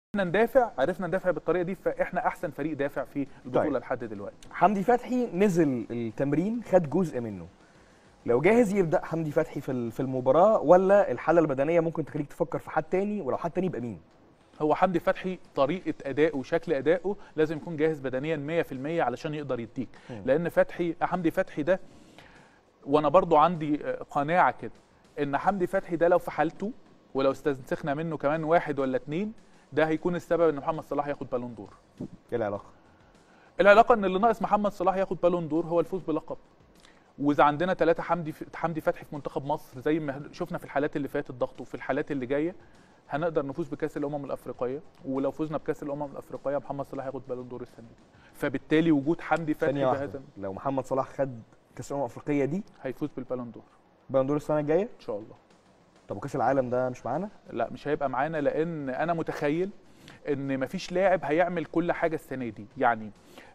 عرفنا ندافع عرفنا ندافع بالطريقه دي فاحنا احسن فريق دافع في البطوله طيب. لحد دلوقتي حمدي فتحي نزل التمرين خد جزء منه لو جاهز يبدا حمدي فتحي في ال- في المباراه ولا الحاله البدنيه ممكن تخليك تفكر في حد تاني ولو حد تاني يبقى مين هو حمدي فتحي طريقه ادائه وشكل ادائه لازم يكون جاهز بدنيا 100% علشان يقدر يديك مم. لان فتحي حمدي فتحي ده وانا برضو عندي آه، قناعه كده ان حمدي فتحي ده لو في حالته ولو استنسخنا منه كمان واحد ولا اتنين ده هيكون السبب ان محمد صلاح ياخد بالون دور ايه العلاقه العلاقه ان اللي ناقص محمد صلاح ياخد بالون دور هو الفوز بلقب واذا عندنا ثلاثه حمدي حمدي فتحي في منتخب مصر زي ما شفنا في الحالات اللي فاتت ضغط وفي الحالات اللي جايه هنقدر نفوز بكاس الامم الافريقيه ولو فزنا بكاس الامم الافريقيه محمد صلاح هياخد بالون دور السنه دي فبالتالي وجود حمدي فتحي ثانيه واحده بهذا لو محمد صلاح خد كاس الامم الافريقيه دي هيفوز بالبالون دور بالون دور السنه الجايه ان شاء الله طب وكاس العالم ده مش معانا لا مش هيبقى معانا لان انا متخيل ان مفيش لاعب هيعمل كل حاجه السنه دي يعني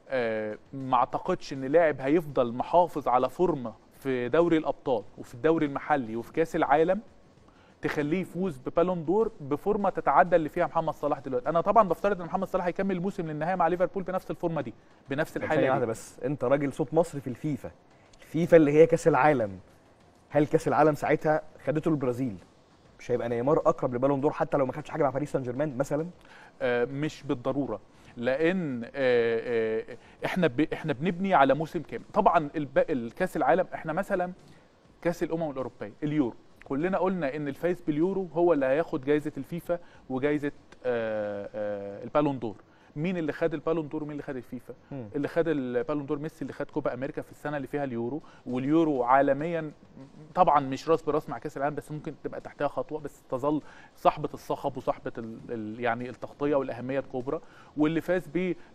آه ما اعتقدش ان لاعب هيفضل محافظ على فورمه في دوري الابطال وفي الدوري المحلي وفي كاس العالم تخليه يفوز ببالون دور بفورمه تتعدى اللي فيها محمد صلاح دلوقتي انا طبعا بفترض ان محمد صلاح هيكمل الموسم للنهايه مع ليفربول بنفس الفورمه دي بنفس طب ثانيه الحاله واحده دي. بس انت راجل صوت مصر في الفيفا الفيفا اللي هي كاس العالم هل كاس العالم ساعتها خدته البرازيل مش هيبقى نيمار اقرب لبالون دور حتى لو ما خدش حاجه مع باريس سان جيرمان مثلا آه، مش بالضروره لان آه، آه، احنا ب... احنا بنبني على موسم كامل طبعا الب... الكاس العالم احنا مثلا كاس الامم الاوروبيه اليورو كلنا قلنا ان الفايز باليورو هو اللي هياخد جائزه الفيفا وجائزه آه، آه، البالون دور مين اللي خد البالون دور ومين اللي خد الفيفا مم. اللي خد البالون دور ميسي اللي خد كوبا امريكا في السنه اللي فيها اليورو واليورو عالميا طبعا مش راس براس مع كاس العالم بس ممكن تبقى تحتها خطوه بس تظل صاحبه الصخب وصاحبه ال ال يعني التغطيه والاهميه الكبرى واللي فاز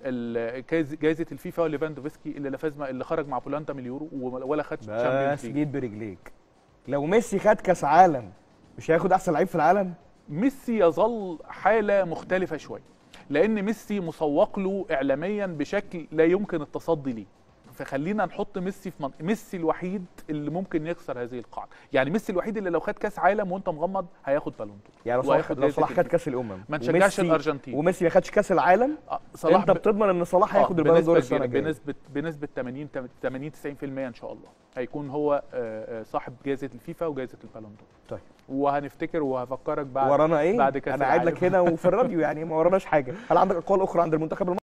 بجائزه الفيفا هو ليفاندوفسكي اللي لا فاز مع- اللي خرج مع بولندا من اليورو ولا خد بس Champions League. جيت برجليك لو ميسي خد كاس عالم مش هياخد احسن لعيب في العالم ميسي يظل حاله مختلفه شويه لان ميسي مسوق له اعلاميا بشكل لا يمكن التصدي ليه فخلينا نحط ميسي في منطقه ميسي الوحيد اللي ممكن يكسر هذه القاعده يعني ميسي الوحيد اللي لو خد كاس عالم وانت مغمض هياخد بالون دور يعني لو صلاح وهياخد لو جايزة صلاح خد الفيفا. كاس الامم ما نشجعش وميسي- الارجنتين وميسي ما خدش كاس العالم آه، صلاح انت ب- بتضمن ان صلاح آه، هياخد البالون دور بنسبة السنه كبيرة، الجايه بنسبه بنسبه 80 80 90% ان شاء الله هيكون هو آه، آه، صاحب جائزه الفيفا وجائزه البالون دور طيب. وهنفتكر وهفكرك بعد ورانا ايه بعد كأس انا قاعد لك العالم. هنا وفي الراديو يعني ما وراناش حاجه هل عندك اقوال اخرى عند المنتخب المصري